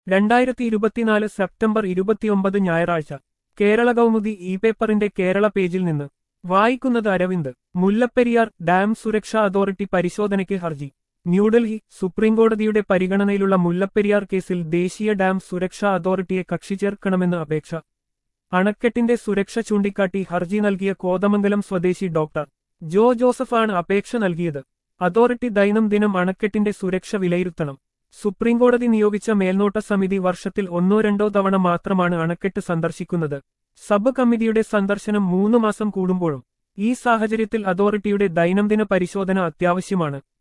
രണ്ടായിരത്തി ഇരുപത്തിനാല് സെപ്റ്റംബർ ഇരുപത്തിയൊമ്പത് ഞായറാഴ്ച കേരള കൗമുദി ഇ പേപ്പറിന്റെ കേരള പേജിൽ നിന്ന് വായിക്കുന്നത് അരവിന്ദ് മുല്ലപ്പെരിയാർ ഡാം സുരക്ഷാ അതോറിറ്റി പരിശോധനയ്ക്ക് ഹർജി ന്യൂഡൽഹി സുപ്രീംകോടതിയുടെ പരിഗണനയിലുള്ള മുല്ലപ്പെരിയാർ കേസിൽ ദേശീയ ഡാം സുരക്ഷാ അതോറിറ്റിയെ കക്ഷി ചേർക്കണമെന്ന് അപേക്ഷ അണക്കെട്ടിന്റെ സുരക്ഷ ചൂണ്ടിക്കാട്ടി ഹർജി നൽകിയ കോതമംഗലം സ്വദേശി ഡോക്ടർ ജോ ജോസഫാണ് അപേക്ഷ നൽകിയത് അതോറിറ്റി ദൈനംദിനം അണക്കെട്ടിന്റെ സുരക്ഷ വിലയിരുത്തണം സുപ്രീംകോടതി നിയോഗിച്ച മേൽനോട്ട സമിതി വർഷത്തിൽ ഒന്നോ രണ്ടോ തവണ മാത്രമാണ് അണക്കെട്ട് സന്ദർശിക്കുന്നത് സബ് കമ്മിറ്റിയുടെ സന്ദർശനം മൂന്ന് മാസം കൂടുമ്പോഴും ഈ സാഹചര്യത്തിൽ അതോറിറ്റിയുടെ ദൈനംദിന പരിശോധന അത്യാവശ്യമാണ്